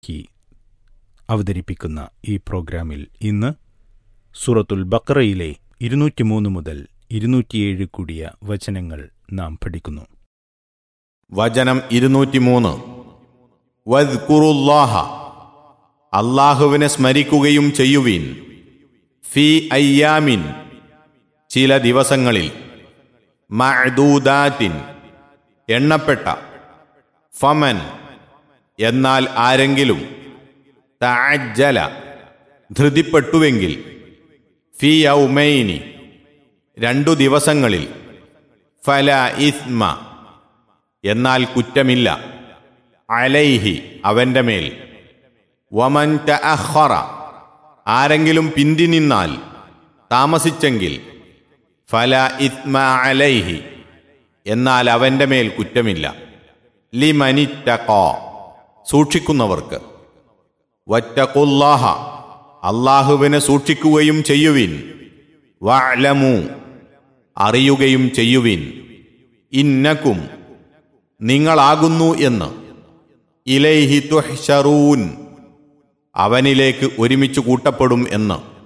തയ്യാറാക്കി അവതരിപ്പിക്കുന്ന ഈ പ്രോഗ്രാമിൽ ഇന്ന് സൂറത്തുൽ ബക്കറയിലെ ഇരുന്നൂറ്റിമൂന്ന് മുതൽ ഇരുന്നൂറ്റിയേഴ് കൂടിയ വചനങ്ങൾ നാം പഠിക്കുന്നു വചനം ഇരുന്നൂറ്റിമൂന്ന് വദ്കുറുല്ലാഹ അള്ളാഹുവിനെ സ്മരിക്കുകയും ചെയ്യുവീൻ ഫി അയ്യാമിൻ ചില ദിവസങ്ങളിൽ മഅദൂദാത്തിൻ എണ്ണപ്പെട്ട ഫമൻ എന്നാൽ ആരെങ്കിലും തഅജ്ജല ധൃതിപ്പെട്ടുവെങ്കിൽ ഫി യൗമൈനി രണ്ടു ദിവസങ്ങളിൽ ഫല ഇസ്മ എന്നാൽ കുറ്റമില്ല അലൈഹി അവന്റെ മേൽ വമൻ തഅഖറ ആരെങ്കിലും പിന്തി നിന്നാൽ താമസിച്ചെങ്കിൽ ഫല ഇസ്മ അലൈഹി എന്നാൽ അവന്റെ മേൽ കുറ്റമില്ല ലിമനിറ്റകോ സൂക്ഷിക്കുന്നവർക്ക് വറ്റകുല്ലാഹ അള്ളാഹുവിനെ സൂക്ഷിക്കുകയും ചെയ്യുവിൻ വഅലമു അറിയുകയും ചെയ്യുവിൻ ഇന്നക്കും നിങ്ങളാകുന്നു എന്ന് ഇലൈഹി തുഹ്ശറൂൻ അവനിലേക്ക് ഒരുമിച്ച് കൂട്ടപ്പെടും എന്ന്